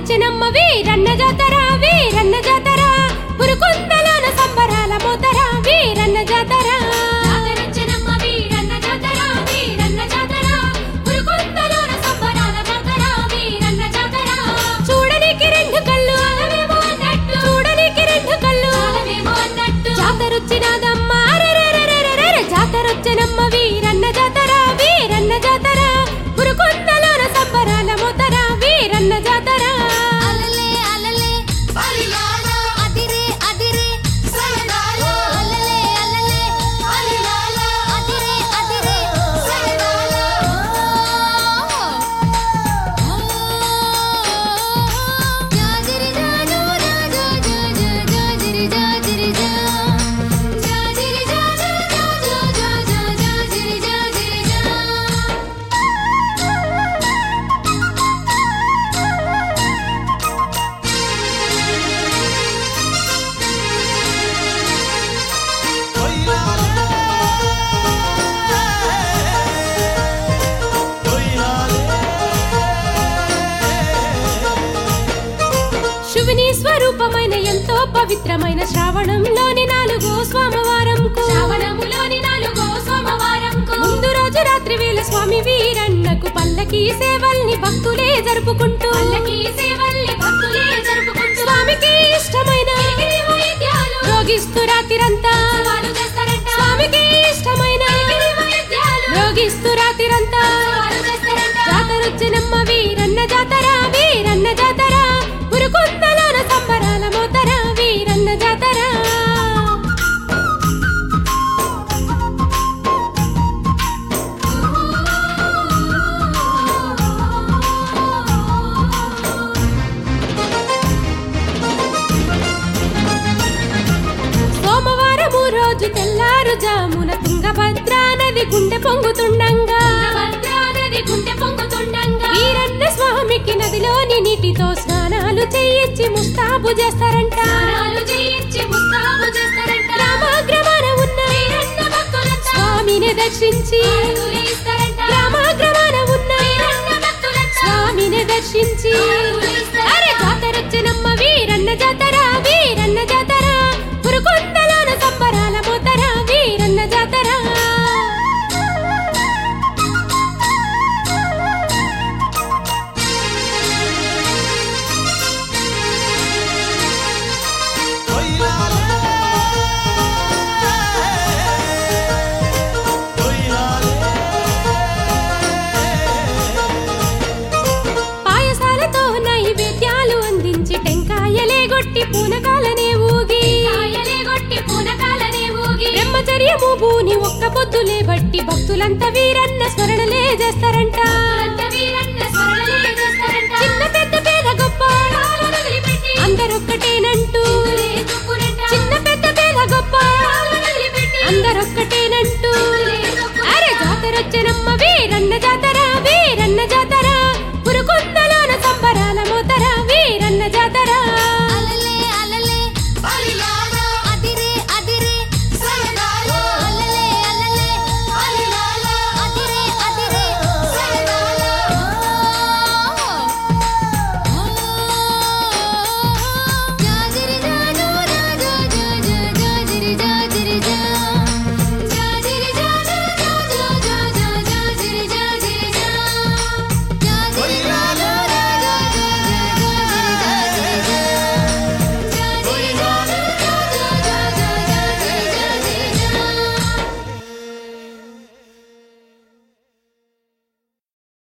జాతరొచ్చినమ్మ వీరన్న జాతర వీరన్న జాతర పురుకుందలోన సంబరాల మోతర వీరన్న జాతర జాతరొచ్చినమ్మ వీరన్న జాతర వీరన్న జాతర పురుకొందలోన సంబరాల జాతర వీరన్న జాతర చూడనికి రెండు కళ్ళు చాలవేమో అన్నట్టు చూడనికి రెండు కళ్ళు చాలవేమో అన్నట్టు జాతరొచ్చినాదమ్మ అరెరెరెరెరెరెరె. జాతరొచ్చినమ్మ వీరన్న జాతర వీరన్న జాతర పురుకుందలోన సంబరాల మోతర వీరన్న జాతర అలలే అలలే బలిలాల అదిరే అదిరే సరదాల అలలే అలలే బలిలాల అదిరే అదిరే సరదాల జాజిరి జాజు జాజు జాజు జాజిరి జాజిరి జా జాజిరి జాజు జాజు జాజు జాజిరి జాజిరి జా శివుని స్వరూపమైన ఎంతో పవిత్రమైన శ్రావణంలోని నాలుగో సోమవారంకు శ్రావణములోని నాలుగో సోమవారంకు ముందు రోజు రాత్రి వేళ స్వామి వీరన్నకు పల్లకి సేవల్ని భక్తులే జరుపుకుంటూ పల్లకి సేవల్ని భక్తులే జరుపుకుంటూ స్వామికి ఇష్టమైన గిరి వైద్యాలు రోగిస్తూ రాత్రిరంతా వారు చేస్తారంట స్వామికి ఇష్టమైన గిరి వైద్యాలు రోగిస్తూ రాత్రిరంతా వారు చేస్తారంట జాతరొచ్చినమ్మ వీరన్న జాతర వీరన్న జాతర పురుకుందలోన సంబరాల మోతర వీరన్న జాతర సోమవారము రోజు తెల్లారుజామున తుంగభద్ర నది గుండె పొంగుతుండంగా భద్రా నది గుండె పొంగుతుండంగా వీరన్న స్వామికి నదిలోని నీటితో స్నానాలు చేయించి ముస్తాబు చేస్తారంట స్నానాలు చేయించి ముస్తాబు చేస్తారంట గ్రామాగ్రమాన ఉన్న వీరన్న భక్తులంతా స్వామిని దర్శించి ఆరుగులు ఇస్తారంట గ్రామాగ్రమాన ఉన్న వీరన్న భక్తులంతా స్వామిని దర్శించి ఆరుగులు ఇస్తారంట అరే జాతరొచ్చినమ్మ వీరన్న జాతర వీరన్న జాతర పురుకొందలోన సంబరాల మోతర వీరన్న జాతర పాయసాలతో నైవేద్యాలు అందించి టెంకాయలే గొట్టి పూనకాలనే ఊగి కాయలే గొట్టి పూనకాలనే ఊగి బ్రహ్మచర్యము భూని ఒక్క పొద్దులే బట్టి భక్తులంతా వీరన్న స్మరణలే చేస్తారంట అంత వీరన్న స్మరణలే చేస్తారంట చిన్న పెద్ద పేద గొప్ప తాళాలు వదిలిపెట్టి అందరొక్కటేనంటూ చిందులే తుప్పులే